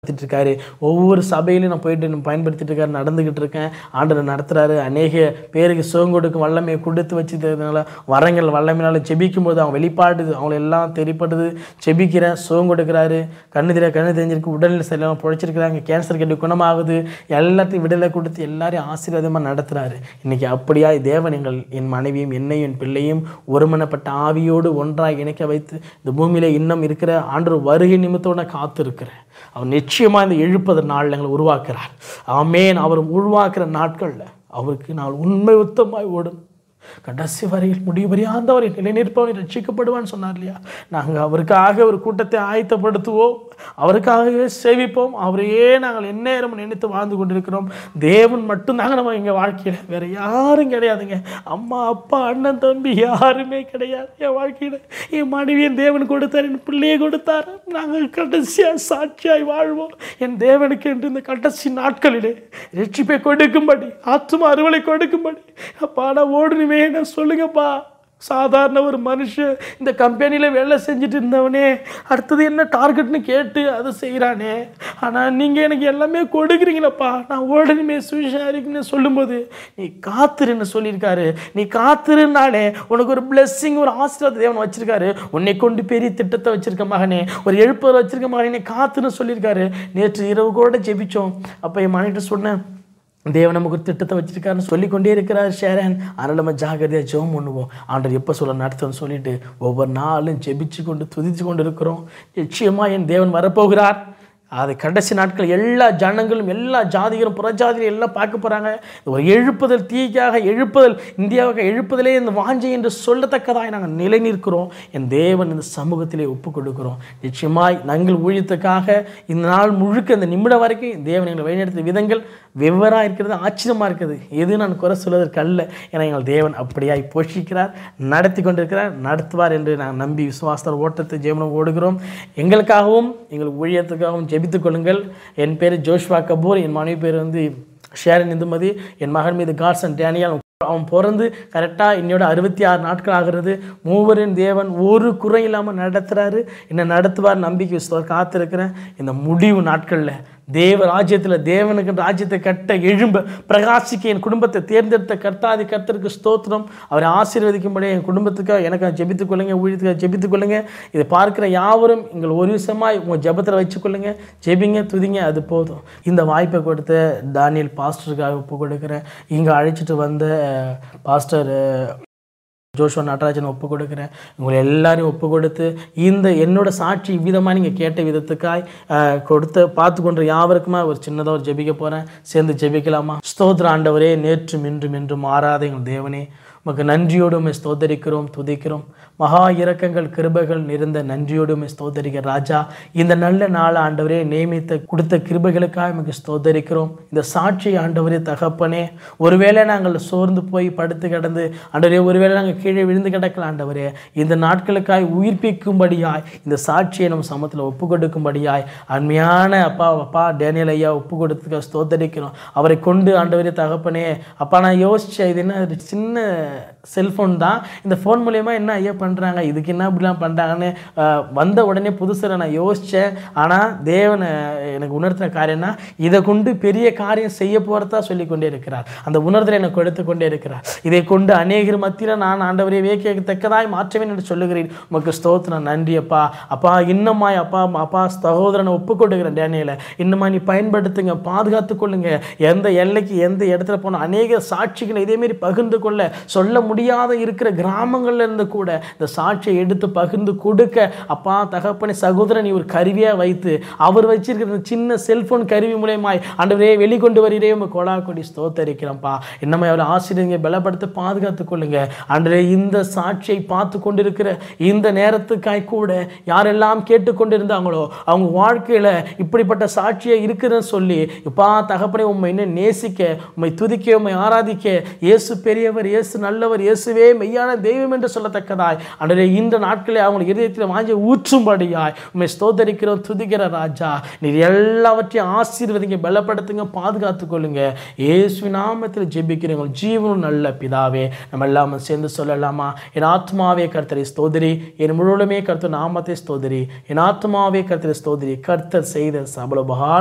பயன்படுத்திட்டு இருக்காரு ஒவ்வொரு சபையிலையும் நான் போயிட்டு நான் பயன்படுத்திட்டு இருக்காரு நடந்துக்கிட்டு இருக்கேன் ஆண்டவர் நடத்துறாரு அநேக பேருக்கு சுகம் கொடுக்கும் வல்லமையை கொடுத்து வச்சதுனால வரங்கள் வல்லமையினால ஜெபிக்கும் போது அவங்க வெளிப்பாடுது அவங்கள எல்லாம் தெரிப்படுது ஜெபிக்கிறேன் சுகம் கொடுக்குறாரு கண்ணு தெரிய கண்ணு தெரிஞ்சிருக்கு உடல்நிலை சரியில்லாமல் பிழைச்சிருக்கிறாங்க கேன்சர் கட்டி குணமாகுது எல்லாத்தையும் விடுதலை கொடுத்து எல்லாரையும் ஆசீர்வாதமாக நடத்துறாரு இன்னைக்கு அப்படியா தேவன் எங்கள் என் மனைவியும் என்னையும் என் பிள்ளையும் ஒருமனப்பட்ட ஆவியோடு ஒன்றாக இணைக்க வைத்து இந்த பூமியில இன்னும் இருக்கிற ஆண்டு வருகை நிமித்தோட காத்து இருக்கிறேன் அவர் நிச்சயமாக இந்த எழுப்பது நாள் எங்களை உருவாக்குறார் ஆமேன் அவர் உருவாக்குற நாட்களில் அவருக்கு நான் உண்மை உத்தமாய் ஓடும் கடைசி வரையில் முடிவு வரையாந்தவரை நிலைநிற்பவனை ரட்சிக்கப்படுவான்னு சொன்னார் இல்லையா நாங்கள் அவருக்காக ஒரு கூட்டத்தை ஆயத்தப்படுத்துவோம் அவருக்காகவே சேவிப்போம் அவரையே நாங்கள் எந்நேரம் நினைத்து வாழ்ந்து கொண்டிருக்கிறோம் தேவன் மட்டும்தாங்க நம்ம எங்கள் வாழ்க்கையில் வேற யாரும் கிடையாதுங்க அம்மா அப்பா அண்ணன் தம்பி யாருமே கிடையாது என் வாழ்க்கையில் என் மனைவியின் தேவன் கொடுத்தார் என் பிள்ளையை கொடுத்தார் நாங்கள் கடைசியாக சாட்சியாய் வாழ்வோம் என் தேவனுக்கு என்று இந்த கடைசி நாட்களிலே ரட்சிப்பை கொடுக்கும்படி ஆத்தும அறுவலை கொடுக்கும்படி அப்பா நான் ஓடுனுமே நான் சொல்லுங்கப்பா சாதாரண ஒரு மனுஷன் இந்த கம்பெனியில் வேலை செஞ்சுட்டு இருந்தவனே அடுத்தது என்ன டார்கெட்னு கேட்டு அதை செய்கிறானே ஆனால் நீங்கள் எனக்கு எல்லாமே கொடுக்குறீங்களப்பா நான் ஓடணுமே சுவிசாரிக்குன்னு சொல்லும்போது நீ காத்துருன்னு சொல்லியிருக்காரு நீ காத்துருனாலே உனக்கு ஒரு blessing ஒரு ஆசீர்வாத தேவன் வச்சிருக்காரு உன்னை கொண்டு பெரிய திட்டத்தை வச்சிருக்க மகனே ஒரு எழுப்பர் வச்சிருக்க மகனே காத்துன்னு சொல்லியிருக்காரு நேற்று இரவு கூட ஜெபிச்சோம் அப்போ என் மனைவிட்ட சொன்னேன் தேவன் நமக்கு ஒரு திட்டத்தை வச்சிருக்காருன்னு சொல்லிக்கொண்டே இருக்கிறார் ஷேரன் அதனால் நம்ம ஜாகிரதையாக ஜெபம் பண்ணுவோம் ஆண்டவர் எப்போ சொல்ல நடத்துன்னு சொல்லிட்டு ஒவ்வொரு நாளும் ஜெபிச்சு கொண்டு துதிச்சு கொண்டு இருக்கிறோம் நிச்சயமாக என் தேவன் வரப்போகிறார் அது கடைசி நாட்கள் எல்லா ஜனங்களும் எல்லா ஜாதிகளும் புறஜாதிகளும் எல்லாம் பார்க்க போகிறாங்க ஒரு எழுப்புதல் தீக்காக எழுப்புதல் இந்தியாவுக்கு எழுப்புதலே இந்த வாஞ்சை என்று சொல்லத்தக்கதாய் நாங்கள் நிலை நிற்கிறோம் என் தேவன் இந்த சமூகத்திலே ஒப்பு கொடுக்கிறோம் நிச்சயமாய் நாங்கள் ஊழியத்துக்காக இந்த நாள் முழுக்க இந்த நிமிடம் வரைக்கும் தேவன் எங்களை வழிநடத்திய விதங்கள் வெவ்வேறாக இருக்கிறது ஆச்சரியமாக இருக்குது எது நான் குறை சொல்வதற்கு அல்ல ஏன்னா எங்கள் தேவன் அப்படியாய் போஷிக்கிறார் நடத்தி கொண்டிருக்கிறார் நடத்துவார் என்று நான் நம்பி விசுவாசத்தால் ஓட்டத்தை ஜெயமனம் ஓடுகிறோம் எங்களுக்காகவும் எங்கள் ஊழியத்துக்காகவும் ஜெபித்துக் கொள்ளுங்கள் என் பேர் ஜோஷ்வா கபூர் என் மனைவி பேர் வந்து ஷேரன் இந்துமதி என் மகன் மீது காட்சன் டேனியல் அவன் பிறந்து கரெக்டாக என்னோட அறுபத்தி ஆறு நாட்கள் ஆகிறது மூவரின் தேவன் ஒரு குறை இல்லாமல் நடத்துகிறாரு என்னை நடத்துவார் நம்பிக்கை விசுவார் காத்திருக்கிறேன் இந்த முடிவு நாட்களில் தேவ ராஜ்யத்தில் தேவனுக்கு ராஜ்யத்தை கட்ட எழும்ப பிரகாசிக்க என் குடும்பத்தை தேர்ந்தெடுத்த கர்த்தாதி கர்த்தருக்கு ஸ்தோத்திரம் அவரை ஆசீர்வதிக்கும்படி என் குடும்பத்துக்காக எனக்கு ஜெபித்துக் கொள்ளுங்க ஊழியத்துக்காக ஜெபித்துக் கொள்ளுங்க இதை பார்க்குற யாவரும் எங்கள் ஒரு விஷயமாய் உங்கள் ஜெபத்தில் வச்சுக்கொள்ளுங்க ஜெபிங்க துதிங்க அது போதும் இந்த வாய்ப்பை கொடுத்த தானியல் பாஸ்டருக்காக ஒப்பு கொடுக்குறேன் இங்கே அழைச்சிட்டு வந்த பாஸ்டர் ஜோஷுவா நடராஜன் ஒப்பு கொடுக்குறேன் உங்களை எல்லாரையும் ஒப்பு கொடுத்து இந்த என்னோட சாட்சி விதமாக நீங்கள் கேட்ட விதத்துக்காய் அஹ், கொடுத்த பார்த்து கொண்டு யாவருக்குமா ஒரு சின்னதாக ஒரு ஜெபிக்க போகிறேன் சேர்ந்து ஜெபிக்கலாமா ஸ்தோத்திர ஆண்டவரே நேற்றும் இன்றும் என்றும் மாறாத எங்கள் தேவனே உமக்கு நன்றியோடு உம்மை ஸ்தோத்தரிக்கிறோம் துதிக்கிறோம் மகா இரக்கங்கள் கிருபைகள் நிறைந்த நன்றியோடு உம்மை ஸ்தோத்தரிக்கிற ராஜா இந்த நல்ல நாள் ஆண்டவரே நியமித்த கொடுத்த கிருபைகளுக்காக உமக்கு ஸ்தோத்தரிக்கிறோம் இந்த சாட்சி ஆண்டவரே தகப்பனே ஒருவேளை நாங்கள் சோர்ந்து போய் படுத்து கிடந்து ஆண்டவரே ஒருவேளை நாங்கள் கீழே விழுந்து கிடக்கல ஆண்டவரே இந்த நாட்களுக்காய் உயிர்ப்பிக்கும்படியாய் இந்த சாட்சியை நம்ம சமத்தில் ஒப்பு கொடுக்கும்படியாய் அருமையான அப்பா அப்பா டேனியல் ஐயா ஒப்பு கொடுத்துக்க ஸ்தோத்தரிக்கிறோம் அவரை கொண்டு ஆண்டவரே தகப்பனே அப்பா நான் யோசிச்சேன் இது என்ன ஒரு சின்ன செல்ஃபோன் தான் இந்த ஃபோன் மூலயமா என்ன ஐயா பண்ணுறாங்க இதுக்கு என்ன இப்படிலாம் பண்ணுறாங்கன்னு அஹ், வந்த உடனே புதுசில் நான் யோசித்தேன் ஆனால் தேவன் அஹ், எனக்கு உணர்த்தின காரியம்னா இதை கொண்டு பெரிய காரியம் செய்ய போகிறதா சொல்லி கொண்டே இருக்கிறார் அந்த உணர்தலை எனக்கு எடுத்து கொண்டே இருக்கிறார் இதை கொண்டு அநேகர் மத்தியில் நான் ஆண்டவரை வியக்கத்தக்கதாய் மாற்றவேன் என்று சொல்லுகிறேன் உமக்கு ஸ்தோத்திரம் நன்றி அப்பா அப்பா இன்னமாய் அப்பா அப்பா சகோதரனை ஒப்புக்கொடுக்கிறேன் டேனியலை இன்னமா நீ பயன்படுத்துங்க பாதுகாத்து கொள்ளுங்க எந்த எல்லைக்கு எந்த இடத்துல போனால் அநேக சாட்சிகளை இதேமாரி பகிர்ந்து கொள்ள சொல்ல முடியாத இருக்கிற கிராமங்கள்ல இருந்து கூட இந்த சாட்சியை எடுத்து பகிர்ந்து கொடுக்க அப்பா தகப்பனை சகோதரன் நீ ஒரு கருவியாக வைத்து அவர் வச்சிருக்கிற இந்த சின்ன செல்போன் கருவி மூலயமாய் ஆண்டவரே வெளிக்கொண்டு வருகிறே உங்க கொடா கொடி ஸ்தோத்தரிக்கிறோம்ப்பா என்னமே அவரை ஆசிரியங்க பலப்படுத்த பாதுகாத்து கொள்ளுங்க ஆண்டவரே இந்த சாட்சியை பார்த்து கொண்டிருக்கிற இந்த நேரத்துக்காய் கூட யாரெல்லாம் கேட்டுக்கொண்டிருந்தாங்களோ அவங்க வாழ்க்கையில இப்படிப்பட்ட சாட்சியை இருக்குதுன்னு சொல்லி இப்பா தகப்பனை உண்மை இன்னும் நேசிக்க உண்மை துதிக்க உண்மை ஆராதிக்க இயேசு பெரியவர் இயேசு நல்லவர் இயேசுவே மெய்யான தெய்வம் என்று சொல்லத்தக்கதாய் அன்றே இந்த நாட்களே அவங்க இதயத்தில் வாங்கி ஊற்றும்படியாய் உண்மை ஸ்தோத்தரிக்கிறோம் துதிக்கிற ராஜா நீர் எல்லாவற்றையும் ஆசீர்வதிங்க பலப்படுத்துங்க பாதுகாத்துக் கொள்ளுங்க இயேசு நாமத்தில் ஜெபிக்கிறவங்க ஜீவனும் நல்ல பிதாவே நம்ம எல்லாமே சேர்ந்து சொல்லலாமா என் ஆத்மாவே கர்த்தரை ஸ்தோதிரி என் முழுவதுமே கர்த்தர் நாமத்தை ஸ்தோதிரி என் ஆத்மாவே கர்த்தரை ஸ்தோதிரி கர்த்தர் செய்த சபல